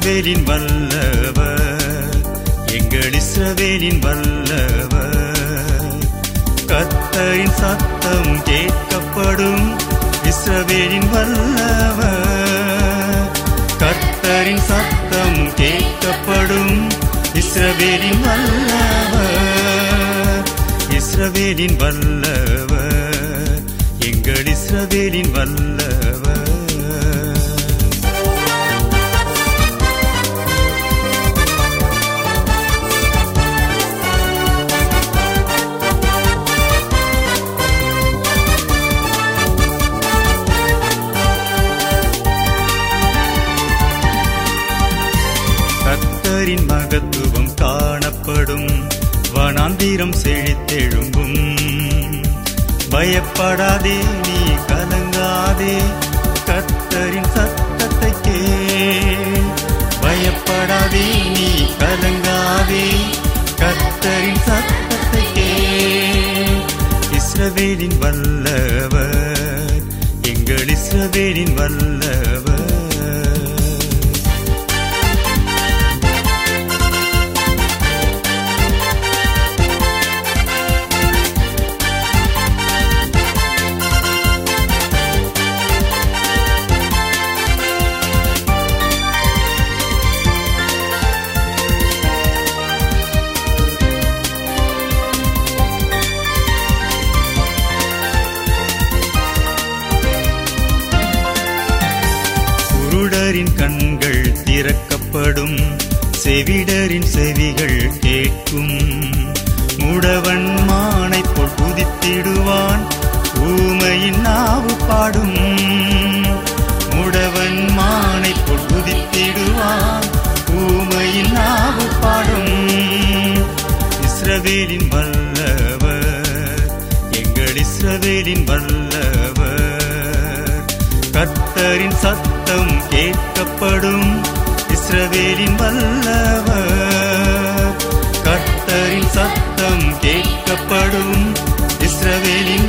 இஸ்ரவேலின் வல்லவர் எங்கள் இஸ்ரவேலின் வல்லவர் கத்தரின் சத்தம் கேட்கப்படும் இஸ்ரவேலின் வல்லவர் கத்தரின் சத்தம் கேட்கப்படும் இஸ்ரவேலின் வல்லவர் இஸ்ரவேலின் வல்லவர் எங்கள் இஸ்ரவேலின் வல்லவர் கர்த்தரின் மகத்துவம் காணப்படும் வனாந்திரம் செழித்தெழும்பும் பயப்படாதே நீ கலங்காதே கர்த்தரின் சத்தத்தை கேள் பயப்படாதே நீ கலங்காதே கர்த்தரின் சத்தத்தை கேள் இஸ்ரவேலின் வல்லவர் எங்கள் இஸ்ரவேலின் வல்லவர் குருடரின் கண்கள் திறக்கப்படும் செவிடரின் செவிகள் கேட்கும் முடவன் மானை போல் குதித்திடுவான் ஊமையின் நாவு பாடும் முடவன் மானை போல் குதித்திடுவான் ஊமையின் நாவு பாடும் இஸ்ரவேலின் வல்லவர் எங்கள் இஸ்ரவேலின் வல்லவர் கர்த்தரின் சத்தம் கேட்கப்படும் இஸ்ரவேலின் வல்லவர் கர்த்தரின் சத்தம் கேட்கப்படும் இஸ்ரவேலின்